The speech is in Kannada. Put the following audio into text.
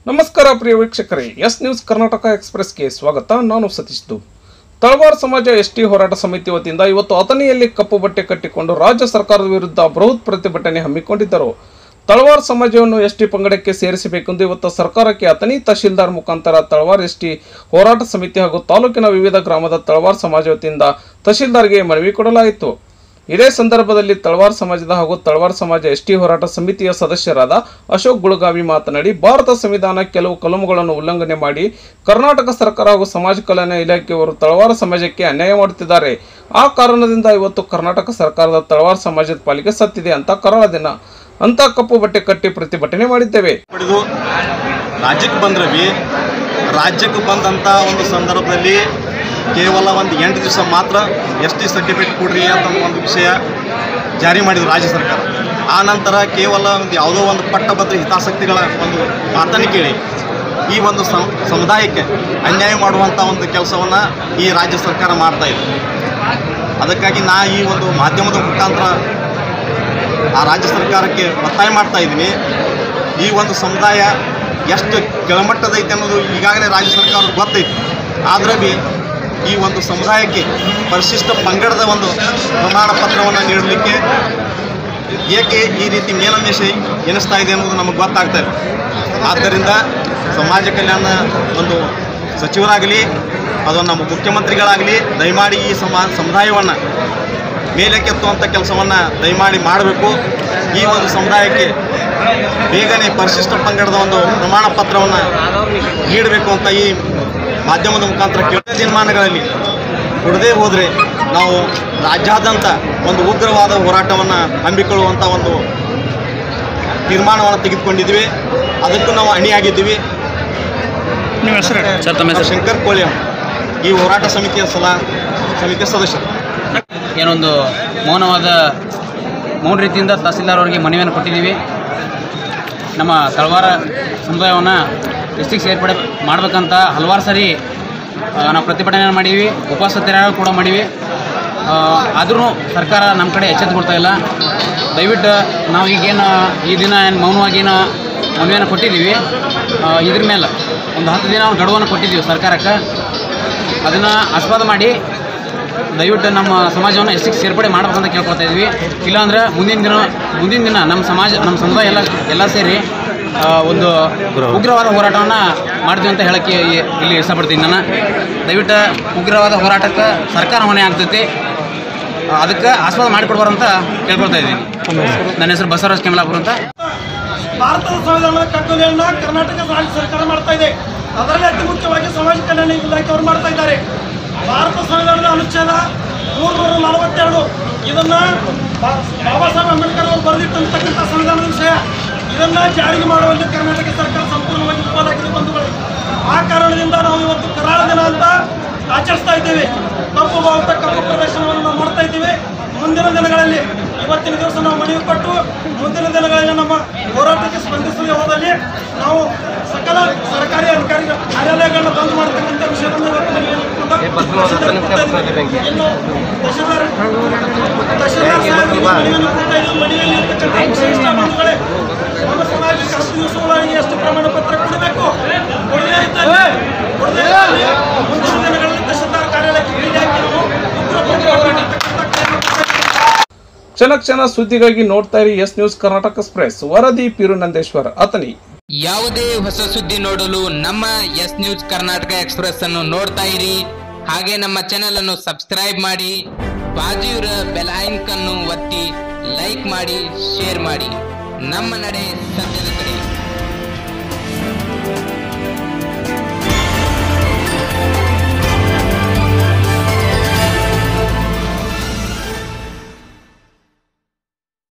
ನಮಸ್ಕಾರ ಪ್ರಿಯ ವೀಕ್ಷಕರೇ ಎಸ್ ನ್ಯೂಸ್ ಕರ್ನಾಟಕ ಎಕ್ಸ್ಪ್ರೆಸ್ಗೆ ಸ್ವಾಗತ ನಾನು ಸತೀಶ್ ದು ತಳವಾರ್ ಸಮಾಜ ಎಸ್ಟಿ ಹೋರಾಟ ಸಮಿತಿ ವತಿಯಿಂದ ಇವತ್ತು ಅಥಣಿಯಲ್ಲಿ ಕಪ್ಪು ಬಟ್ಟೆ ಕಟ್ಟಿಕೊಂಡು ರಾಜ್ಯ ಸರ್ಕಾರದ ವಿರುದ್ಧ ಬೃಹತ್ ಪ್ರತಿಭಟನೆ ಹಮ್ಮಿಕೊಂಡಿದ್ದರು ತಳವಾರ್ ಸಮಾಜವನ್ನು ಎಸ್ಟಿ ಪಂಗಡಕ್ಕೆ ಸೇರಿಸಬೇಕೆಂದು ಇವತ್ತು ಸರ್ಕಾರಕ್ಕೆ ಅಥಣಿ ತಹಶೀಲ್ದಾರ್ ಮುಖಾಂತರ ತಳವಾರ್ ಎಸ್ಟಿ ಹೋರಾಟ ಸಮಿತಿ ಹಾಗೂ ತಾಲೂಕಿನ ವಿವಿಧ ಗ್ರಾಮದ ತಳವಾರ್ ಸಮಾಜ ವತಿಯಿಂದ ತಹಶೀಲ್ದಾರ್ಗೆ ಮನವಿ ಕೊಡಲಾಯಿತು ಇದೇ ಸಂದರ್ಭದಲ್ಲಿ ತಳವಾರ್ ಸಮಾಜದ ಹಾಗೂ ತಳವಾರ್ ಸಮಾಜ ಎಸ್ಟಿ ಹೋರಾಟ ಸಮಿತಿಯ ಸದಸ್ಯರಾದ ಅಶೋಕ್ ಗುಳಗಾವಿ ಮಾತನಾಡಿ ಭಾರತ ಸಂವಿಧಾನ ಕೆಲವು ಕಲಮುಗಳನ್ನು ಉಲ್ಲಂಘನೆ ಮಾಡಿ ಕರ್ನಾಟಕ ಸರ್ಕಾರ ಹಾಗೂ ಸಮಾಜ ಕಲ್ಯಾಣ ಇಲಾಖೆಯವರು ತಳವಾರ ಸಮಾಜಕ್ಕೆ ಅನ್ಯಾಯ ಮಾಡುತ್ತಿದ್ದಾರೆ ಆ ಕಾರಣದಿಂದ ಇವತ್ತು ಕರ್ನಾಟಕ ಸರ್ಕಾರದ ತಳವಾರ ಸಮಾಜದ ಪಾಲಿಗೆ ಸತ್ತಿದೆ ಅಂತ ಕರಾಳ ದಿನ ಅಂತ ಕಪ್ಪು ಬಟ್ಟೆ ಕಟ್ಟಿ ಪ್ರತಿಭಟನೆ ಮಾಡಿದ್ದೇವೆ ಪಡೆದು ರಾಜ್ಯಕ್ಕೆ ಬಂದ್ರವಿ ರಾಜ್ಯಕ್ಕೆ ಬಂದಂಥ ಒಂದು ಸಂದರ್ಭದಲ್ಲಿ ಕೇವಲ ಒಂದು ಎಂಟು ದಿವಸ ಮಾತ್ರ ಎಸ್ ಟಿ ಸರ್ಟಿಫಿಕೇಟ್ ಕೊಡ್ರಿ ಅಂತ ಒಂದು ವಿಷಯ ಜಾರಿ ಮಾಡಿದ್ರು ರಾಜ್ಯ ಸರ್ಕಾರ ಆ ನಂತರ ಕೇವಲ ಒಂದು ಯಾವುದೋ ಒಂದು ಪಟ್ಟಭದ್ರ ಹಿತಾಸಕ್ತಿಗಳ ಒಂದು ಮಾತನ್ನು ಕೇಳಿ ಈ ಒಂದು ಸಂ- ಸಮುದಾಯಕ್ಕೆ ಅನ್ಯಾಯ ಮಾಡುವಂಥ ಒಂದು ಕೆಲಸವನ್ನು ಈ ರಾಜ್ಯ ಸರ್ಕಾರ ಮಾಡ್ತಾ ಇದೆ ಅದಕ್ಕಾಗಿ ನಾ ಈ ಒಂದು ಮಾಧ್ಯಮದ ಮುಖಾಂತರ ಆ ರಾಜ್ಯ ಸರ್ಕಾರಕ್ಕೆ ಒತ್ತಾಯ ಮಾಡ್ತಾ ಇದ್ದೀನಿ ಈ ಒಂದು ಸಮುದಾಯ ಎಷ್ಟು ಕೆಳಮಟ್ಟದೈತೆ ಅನ್ನೋದು ಈಗಾಗಲೇ ರಾಜ್ಯ ಸರ್ಕಾರ ಗೊತ್ತೈತಿ ಆದ್ರೆ ಬಿ ಈ ಒಂದು ಸಮುದಾಯಕ್ಕೆ ಪರಿಶಿಷ್ಟ ಪಂಗಡದ ಒಂದು ಪ್ರಮಾಣ ಪತ್ರವನ್ನು ನೀಡಲಿಕ್ಕೆ ಏಕೆ ಈ ರೀತಿ ಮೇಲಮೇಷ ಎನಿಸ್ತಾ ಇದೆ ಅನ್ನೋದು ನಮಗೆ ಗೊತ್ತಾಗ್ತಾ ಇದೆ ಆದ್ದರಿಂದ ಸಮಾಜ ಕಲ್ಯಾಣ ಒಂದು ಸಚಿವರಾಗಲಿ ಅದು ನಮ್ಮ ಮುಖ್ಯಮಂತ್ರಿಗಳಾಗಲಿ ದಯಮಾಡಿ ಈ ಸಮಾ ಸಮುದಾಯವನ್ನು ಮೇಲೆ ಕೆತ್ತುವಂಥ ಕೆಲಸವನ್ನು ದಯಮಾಡಿ ಮಾಡಬೇಕು ಈ ಒಂದು ಸಮುದಾಯಕ್ಕೆ ಬೇಗನೆ ಪರಿಶಿಷ್ಟ ಪಂಗಡದ ಒಂದು ಪ್ರಮಾಣ ಪತ್ರವನ್ನು ನೀಡಬೇಕು ಅಂತ ಈ ಮಾಧ್ಯಮದ ಮುಖಾಂತರ ಕೆಳ ದಿನಮಾನಗಳಲ್ಲಿ ಕೊಡದೇ ಹೋದರೆ ನಾವು ರಾಜ್ಯಾದ್ಯಂತ ಒಂದು ಉಗ್ರವಾದ ಹೋರಾಟವನ್ನು ಹಮ್ಮಿಕೊಳ್ಳುವಂಥ ಒಂದು ತೀರ್ಮಾನವನ್ನು ತೆಗೆದುಕೊಂಡಿದ್ವಿ ಅದಕ್ಕೂ ನಾವು ಅಣಿಯಾಗಿದ್ದೀವಿ ನಿಮ್ಮ ಹೆಸರು ಸರ್ ತಮ್ಮ ನಾವು ಹೆಸರು ಶಂಕರ್ ಕೋಳ್ಯ ಈ ಹೋರಾಟ ಸಮಿತಿಯ ಸಲಹಾ ಸಮಿತಿಯ ಸದಸ್ಯರು ಏನೊಂದು ಮೌನವಾದ ಮೌನ ರೀತಿಯಿಂದ ತಹಸೀಲ್ದಾರ್ ಅವರಿಗೆ ಮನವಿಯನ್ನು ಕೊಟ್ಟಿದ್ದೀವಿ ನಮ್ಮ ತಳವಾರ ಸಮುದಾಯವನ್ನು ಡಿಸ್ಟಿಕ್ ಸೇರ್ಪಡೆ ಮಾಡಬೇಕಂತ ಹಲವಾರು ಸರಿ ಆ, ನಾವು ಪ್ರತಿಭಟನೆ ಮಾಡೀವಿ ಉಪವಾಸ ಸತ್ಯಾಗ್ರಹ ಕೂಡ ಮಾಡೀವಿ ಆದ್ರೂ ಸರ್ಕಾರ ನಮ್ಮ ಕಡೆ ಎಚ್ಚೆತ್ತುಕೊಳ್ತಾ ಇಲ್ಲ ದಯವಿಟ್ಟು ನಾವು ಈಗೇನು ಈ ದಿನ ಏನು ಮೌನವಾಗಿ ಏನು ಮನವಿಯನ್ನು ಕೊಟ್ಟಿದ್ದೀವಿ ಆ, ಇದ್ರ ಮೇಲೆ ಒಂದು ಹತ್ತು ದಿನ ಒಂದು ಗಡುವನ್ನು ಕೊಟ್ಟಿದ್ದೀವಿ ಸರ್ಕಾರಕ್ಕೆ ಅದನ್ನು ಆಸ್ಪದ ಮಾಡಿ ದಯವಿಟ್ಟು ನಮ್ಮ ಸಮಾಜವನ್ನು ಎಷ್ಟಿಗೆ ಸೇರ್ಪಡೆ ಮಾಡ್ಬೇಕಂತ ಕೇಳ್ಕೊತಾ ಇದ್ವಿ ಇಲ್ಲಾಂದ್ರೆ ಮುಂದಿನ ದಿನ ಮುಂದಿನ ದಿನ ನಮ್ಮ ಸಮಾಜ ನಮ್ಮ ಸಮುದಾಯ ಎಲ್ಲ ಎಲ್ಲ ಸೇರಿ ಆ, ಒಂದು ಉಗ್ರವಾದ ಹೋರಾಟವನ್ನು ಮಾಡ್ತೀವಿ ಅಂತ ಹೇಳಕ್ಕೆ ಈ- ಇಲ್ಲಿ ಇಷ್ಟಪಡ್ತೀನಿ ನಾನು ದಯವಿಟ್ಟು ಉಗ್ರವಾದ ಹೋರಾಟಕ್ಕೆ ಸರ್ಕಾರ ಹೊಣೆ ಆಗ್ತೈತಿ ಆ, ಅದಕ್ಕೆ ಆಸ್ಪದ ಮಾಡಿಕೊಡ್ಬಾರಂತ ಕೇಳ್ಕೊಳ್ತಾ ಇದ್ದೀನಿ ನನ್ನ ಹೆಸರು ಬಸವರಾಜ್ ಕೆಮಲಾಪುರ ಅಂತ ಭಾರತದ ಸಂವಿಧಾನದ ಕಟ್ಟುಗೆಯನ್ನ ಕರ್ನಾಟಕ ರಾಜ್ಯ ಸರ್ಕಾರ ಮಾಡ್ತಾ ಇದೆ ಅದರಲ್ಲಿ ಅತಿ ಮುಖ್ಯವಾಗಿ ಸಮಾಜ ಕಲ್ಯಾಣ ಇಲಾಖೆಯವರು ಮಾಡ್ತಾ ಇದ್ದಾರೆ ಭಾರತ ಸಂವಿಧಾನದ ಅನುಚ್ಛೇದ ಮೂರ್ನೂರ ನಲವತ್ತೆರಡು ಇದನ್ನ ಬಾ- ಬಾಬಾ ಸಾಹೇಬ್ ಅಂಬೇಡ್ಕರ್ ಅವರು ಬರೆದಿಟ್ಟಂತಕ್ಕಂಥ ಸಂವಿಧಾನದ ವಿಷಯ ಇದನ್ನ ಜಾರಿಗೆ ಮಾಡುವಲ್ಲಿ ಕರ್ನಾಟಕ ಸರ್ಕಾರ ಸಂಪೂರ್ಣವಾಗಿ ವಿಫಲಾಗಿದೆ ಬಂಧುಗಳು ಆ ಕಾರಣದಿಂದ ನಾವು ಇವತ್ತು ಕರಾಳ ದಿನ ಅಂತ ಆಚರಿಸ್ತಾ ಇದ್ದೇವೆ ಕಪ್ಪು ಬಾವುಟ ಕಪ್ಪು ಪ್ರದರ್ಶನವನ್ನು ನಾವು ಮಾಡ್ತಾ ಇದ್ದೀವಿ ಮುಂದಿನ ದಿನಗಳಲ್ಲಿ ಇವತ್ತಿನ ದಿವಸ ನಾವು ಮನವಿ ಕೊಟ್ಟು ಮುಂದಿನ ದಿನಗಳಲ್ಲಿ ನಮ್ಮ ಹೋರಾಟಕ್ಕೆ ಸ್ಪಂದಿಸದೆ ಹೋದಲ್ಲಿ ನಾವು ಸಕಲ ಸರ್ಕಾರಿ ಅಧಿಕಾರಿಗಳ ಕಾರ್ಯಾಲಯಗಳನ್ನ ಬಂದ್ ಮಾಡತಕ್ಕಂಥ ವಿಷಯವನ್ನು ಇವತ್ತು ಮನವಿಯನ್ನು ಕೊಟ್ಟು ಇನ್ನು ತಹಶೀಲ್ದಾರ್ ತಹಶೀಲ್ದಾರ್ ಸಾಹೇಬರಿಗೆ ಮನವಿಯನ್ನು ಕೊಡ್ತಾ ಇದ್ದೀವಿ. ಮನವಿಯಲ್ಲಿ ಇರ್ತಕ್ಕಂಥ ವಿಶಿಷ್ಟ ಬಂಧುಗಳೇ ನಮ್ಮ ಸಮಾಜಕ್ಕೆ ಹತ್ತು ದಿವಸಗಳಾಗಿ ಎಷ್ಟು ಪ್ರಮಾಣ ಪತ್ರ ಕೊಡಬೇಕು ಕೊಡದೇ ಇದ್ದಲ್ಲಿ ಕೊಡದೇ ಇದ್ದಲ್ಲಿ ಮುಂದಿನ ದಿನಗಳಲ್ಲಿ ತಹಶೀಲ್ದಾರ್ ಕಾರ್ಯಾಲಯಕ್ಕೆ ಭೇಟಿ ಹಾಕಿ ನಾವು ಉಗ್ರ ಪ್ರತಿಭಟನೆ ಮಾಡ್ತಕ್ಕಂಥ ಕಾರ್ಯಕ್ರಮ ಕ್ಷಣ ಕ್ಷಣ ಸುದ್ದಿಗಾಗಿ ನೋಡ್ತಾ ಇರಿ ಎಸ್ ನ್ಯೂಸ್ ಕರ್ನಾಟಕ ಎಕ್ಸ್ಪ್ರೆಸ್ ವರದಿ ಪಿರು ನಂದೇಶ್ವರ್ ಅಥಣಿ ಯಾವುದೇ ಹೊಸ ಸುದ್ದಿ ನೋಡಲು ನಮ್ಮ ಎಸ್ ನ್ಯೂಸ್ ಕರ್ನಾಟಕ ಎಕ್ಸ್ಪ್ರೆಸ್ ಅನ್ನು ನೋಡ್ತಾ ಇರಿ ಹಾಗೆ ನಮ್ಮ ಚಾನೆಲ್ ಅನ್ನು ಸಬ್ಸ್ಕ್ರೈಬ್ ಮಾಡಿ ಬಾಜು ಇರೋ ಬೆಲ್ ಐಕನ್ ಅನ್ನು ಒತ್ತಿ ಲೈಕ್ ಮಾಡಿ ಶೇರ್ ಮಾಡಿ ನಮ್ಮ ನಡೆ ಸತ್ಯದ ಕಡೆ